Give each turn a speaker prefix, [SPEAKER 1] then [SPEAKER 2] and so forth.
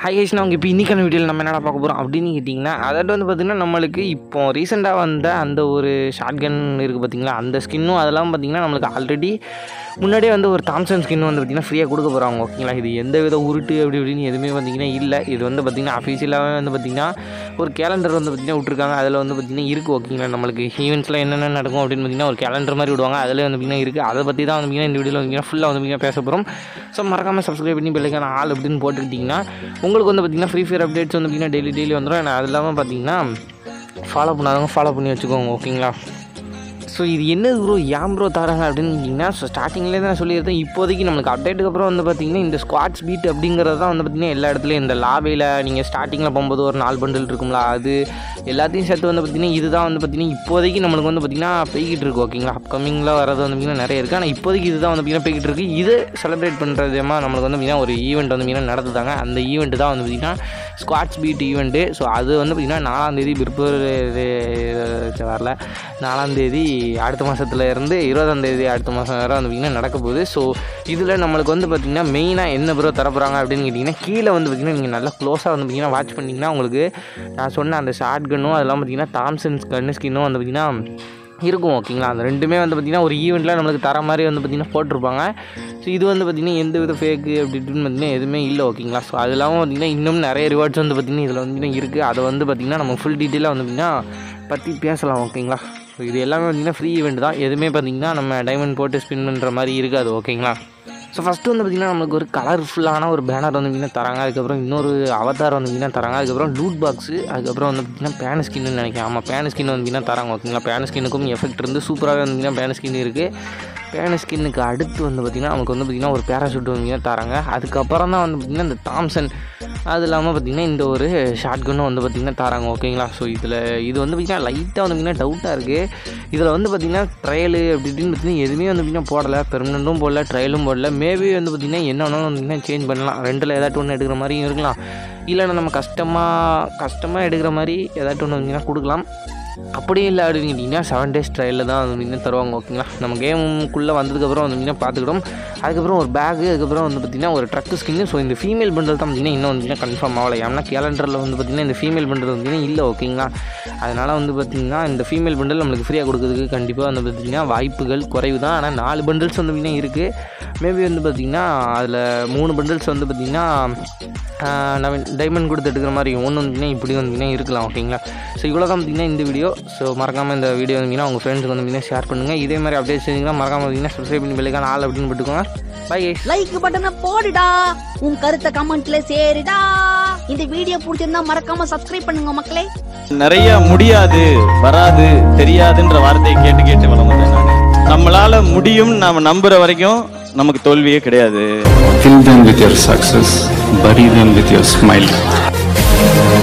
[SPEAKER 1] Hi guys நான் இப்போ இன்றைக்கான வீடியோவில் நம்ம என்னடா பார்க்க போகிறோம் அப்படின்னு கேட்டிங்கன்னா அதாவது வந்து பார்த்திங்கன்னா நம்மளுக்கு இப்போ ரீசெண்டாக வந்த அந்த ஒரு ஷார்ட் கன் இருக்குது பார்த்தீங்களா அந்த ஸ்கின்னும் அதெல்லாம் பார்த்திங்கன்னா நம்மளுக்கு ஆல்ரெடி முன்னாடியே வந்து ஒரு தாம்சன் ஸ்கின் வந்து பார்த்திங்கன்னா ஃப்ரீயாக கொடுக்க போகிறாங்க ஓகேங்களா இது எந்த வித உருட்டு அப்படி இப்படின்னு எதுவுமே பார்த்திங்கன்னா இல்லை இது வந்து பார்த்திங்கன்னா அஃபீஷியலாகவே வந்து பார்த்திங்கன்னா ஒரு கேலண்டர் வந்து பார்த்திங்கன்னா விட்ருக்காங்க அதில் வந்து பார்த்திங்கன்னா இருக்குது ஓகேங்களா நம்மளுக்கு ஈவெண்ட்ஸில் என்னென்ன நடக்கும் அப்படின்னு பார்த்திங்கன்னா ஒரு கேலண்டர் மாதிரி விடுவாங்க அதில் வந்து பார்த்திங்கன்னா இருக்குது அதை பற்றி தான் வந்து பார்த்திங்கன்னா இந்த வீடியோவில் வந்து ஃபுல்லாக வந்து பார்த்திங்கன்னா பேச போகிறோம் ஸோ மறக்காமல் சப்ஸ்கிரைப் பண்ணி பெல்லைக்கான ஆள் அப்படின்னு போட்டுக்கிட்டிங்கன்னா உங்களுக்கு வந்து பார்த்திங்கன்னா ஃப்ரீ ஃபயர் அப்டேட்ஸ் வந்து பார்த்திங்கன்னா டெய்லி டெய்லி வந்துடும் அது இல்லாமல் பார்த்திங்கன்னா ஃபாலோ பண்ணாதவங்க ஃபாலோ பண்ணி வச்சுக்கோங்க ஓகேங்களா ஸோ இது என்ன ப்ரோ ஏன் ப்ரோ தராங்க அப்படின்னு கேட்டிங்கன்னா ஸோ ஸ்டார்டிங்லேயே தான் சொல்லியிருந்தேன் இப்போதைக்கு நம்மளுக்கு அப்டேட்டுக்கு அப்புறம் வந்து பார்த்திங்கன்னா இந்த ஸ்குவாட்ஸ் பீட் அப்படிங்கிறது தான் வந்து பார்த்திங்கன்னா எல்லா இடத்துலையும் இந்த லாபியில் நீங்கள் ஸ்டார்டிங்கில் போகும்போது ஒரு நாலு பண்டில் இருக்கும்ல அது எல்லாத்தையும் சேர்த்து வந்து பார்த்திங்கன்னா இதுதான் வந்து பார்த்திங்கன்னா இப்போதைக்கு நம்மளுக்கு வந்து பார்த்திங்கன்னா போய்கிட்டு இருக்கு ஓகேங்களா அப்கமிங்கில் வரது வந்து பார்த்திங்கன்னா நிறைய இருக்குது ஆனால் இப்போதைக்கு இதுதான் வந்து பார்த்திங்கன்னா போய்கிட்டு இருக்கு இது செலிப்ரேட் பண்ணுறதுமா நம்மளுக்கு வந்து பார்த்திங்கன்னா ஒரு ஈவெண்ட் வந்து பார்த்திங்கன்னா நடத்துதாங்க அந்த ஈவெண்ட் தான் வந்து பார்த்திங்கன்னா ஸ்குவாட்ஸ் பீட் ஈவெண்ட்டு ஸோ அது வந்து பார்த்திங்கன்னா நாலாந்தேதி பிற்பர் வரல நாலாந்தேதி அடுத்த மாதத்துல இருந்து இருபதாம் தேதி அடுத்த மாதம் வரை வந்து பார்த்திங்கன்னா நடக்க போகுது ஸோ இதில் நம்மளுக்கு வந்து பார்த்திங்கன்னா மெயினாக என்ன ப்ரோ தரப்போகிறாங்க அப்படின்னு கேட்டிங்கன்னா கீழே வந்து பார்த்திங்கன்னா நீங்கள் நல்லா க்ளோஸாக வந்து பார்த்திங்கன்னா வாட்ச் பண்ணிங்கன்னா உங்களுக்கு நான் சொன்ன அந்த ஷார்ட் கன்னும் அதெல்லாம் பார்த்திங்கன்னா தாம்சன்ஸ் கன்னு ஸ்கின்னும் வந்து பார்த்திங்கன்னா இருக்கும் ஓகேங்களா அந்த ரெண்டுமே வந்து பார்த்திங்கன்னா ஒரு ஈவெண்ட்டில் நம்மளுக்கு தர மாதிரி வந்து பார்த்திங்கன்னா போட்டிருப்பாங்க ஸோ இது வந்து பார்த்திங்கன்னா எந்த வித ஃபேக்கு அப்படி இப்படின்னு பார்த்திங்கன்னா எதுவுமே இல்லை ஓகேங்களா ஸோ அது இல்லாமல் பார்த்திங்கன்னா இன்னும் நிறைய ரிவார்ட்ஸ் வந்து பார்த்திங்கன்னா இதில் வந்து இருக்குது அதை வந்து பார்த்திங்கன்னா நம்ம ஃபுல் டீட்டெயிலாக வந்து பார்த்திங்கன்னா பற்றி பேசலாம் ஓகேங்களா ஸோ இது எல்லாமே பார்த்திங்கன்னா ஃப்ரீ ஈவெண்ட் தான் எதுவுமே பார்த்திங்கன்னா நம்ம டைமண்ட் போட்டு ஸ்பின் பண்ணுற மாதிரி இருக்காது ஓகேங்களா ஸோ ஃபஸ்ட்டு வந்து பார்த்திங்கன்னா நம்மளுக்கு ஒரு கலர்ஃபுல்லான ஒரு பேனர் வந்து பார்த்திங்கன்னா தராங்க அதுக்கப்புறம் இன்னொரு அவதார் வந்து பார்த்திங்கன்னா தராங்க அதுக்கப்புறம் லூட் பாக்ஸு அதுக்கப்புறம் வந்து பார்த்திங்கன்னா பேன் ஸ்கின்னு நினைக்கிறேன் ஆமாம் பேன் ஸ்கின் வந்து பார்த்திங்கன்னா தராங்க ஓகேங்களா பேன் ஸ்கின்னுக்கும் எஃபெக்ட் இருந்து சூப்பராகவே வந்து பார்த்திங்கன்னா பேன் ஸ்கின் இருக்குது பேன் ஸ்கின்னுக்கு அடுத்து வந்து பார்த்திங்கன்னா நமக்கு வந்து பார்த்திங்கன்னா ஒரு பேராஷூட் வந்து தராங்க அதுக்கப்புறம் தான் வந்து பார்த்திங்கன்னா இந்த தாம்சன் அது இல்லாமல் பார்த்திங்கன்னா இந்த ஒரு ஷார்ட் கன்னும் வந்து பார்த்திங்கன்னா தராங்க ஓகேங்களா ஸோ இதில் இது வந்து பார்த்திங்கன்னா லைட்டாக வந்து பார்த்திங்கன்னா டவுட்டாக இருக்குது இதில் வந்து பார்த்திங்கன்னா ட்ரையலு அப்படி இப்படின்னு பார்த்திங்கன்னா எதுவுமே வந்து பார்த்திங்கன்னா போடலை பெர்மனண்ட்டும் போடல ட்ரையலும் போடல மேபி வந்து பார்த்திங்கன்னா என்ன வேணாலும் வந்து பார்த்திங்கன்னா சேஞ்ச் பண்ணலாம் ரெண்டில் ஏதாட்டும் ஒன்று எடுக்கிற மாதிரியும் இருக்கலாம் இல்லைன்னா நம்ம கஷ்டமாக கஷ்டமாக எடுக்கிற மாதிரி ஏதாட்டும் ஒன்று பார்த்திங்கன்னா கொடுக்கலாம் அப்படியும் இல்லை அப்படின்னு கேட்டிங்கன்னா செவன் டேஸ் ட்ரையலில் தான் வந்து தருவாங்க ஓகேங்களா நம்ம கேமுக்குள்ளே வந்ததுக்கப்புறம் வந்து பார்த்திங்கன்னா பார்த்துக்கிட்டோம் அதுக்கப்புறம் ஒரு பேகு அதுக்கப்புறம் வந்து பார்த்திங்கன்னா ஒரு ட்ரக்கு ஸ்கின்னு ஸோ இந்த ஃபீமேல் பண்டில் தான் பார்த்திங்கன்னா இன்னும் வந்து கன்ஃபார்ம் ஆகலை ஏன்னா கேலண்டரில் வந்து பார்த்திங்கன்னா இந்த ஃபீமேல் பண்டில் வந்து இல்லை ஓகேங்களா அதனால் வந்து பார்த்திங்கன்னா இந்த ஃபீமேல் பண்டில் நம்மளுக்கு ஃப்ரீயாக கொடுக்கறதுக்கு கண்டிப்பாக வந்து பார்த்திங்கன்னா வாய்ப்புகள் குறைவு தான் ஆனால் நாலு பண்டில்ஸ் வந்து பார்த்திங்கன்னா இருக்குது மேபி வந்து பார்த்திங்கன்னா அதில் மூணு பண்டில்ஸ் வந்து பார்த்திங்கன்னா நம்ம டைமண்ட் கொடுத்து எடுக்கிற மாதிரி ஒன்று வந்தீங்கன்னா இப்படி வந்தீங்கன்னா இருக்கலாம் ஓகேங்களா ஸோ இவ்வளோ தான் பார்த்திங்கன்னா இந்த வீடியோ ஸோ மறக்காமல் இந்த வீடியோ வந்தீங்கன்னா உங்கள் ஃப்ரெண்ட்ஸுக்கு வந்து ஷேர் பண்ணுங்கள் இதே மாதிரி அப்டேட் செஞ்சீங்கன்னா மறக்காமல் பார்த்தீங்கன்னா சப்ஸ்கிரைப் பண்ணி பெல்லைக்கான ஆள் அப்படின்னு போட்டுக்கோங்க பை
[SPEAKER 2] லைக் பட்டனை போடுடா உன் கருத்தை கமெண்ட்ல சேருடா இந்த வீடியோ பிடிச்சிருந்தா மறக்காம சப்ஸ்கிரைப் பண்ணுங்க மக்களே
[SPEAKER 3] நிறைய முடியாது வராது தெரியாதுன்ற வார்த்தையை கேட்டு கேட்டு வளர்ந்தேன் நான் நம்மளால முடியும் நாம நம்புற வரைக்கும் நமக்கு தோல்வியே கிடையாது
[SPEAKER 4] Fill them with your success, bury them with your smile.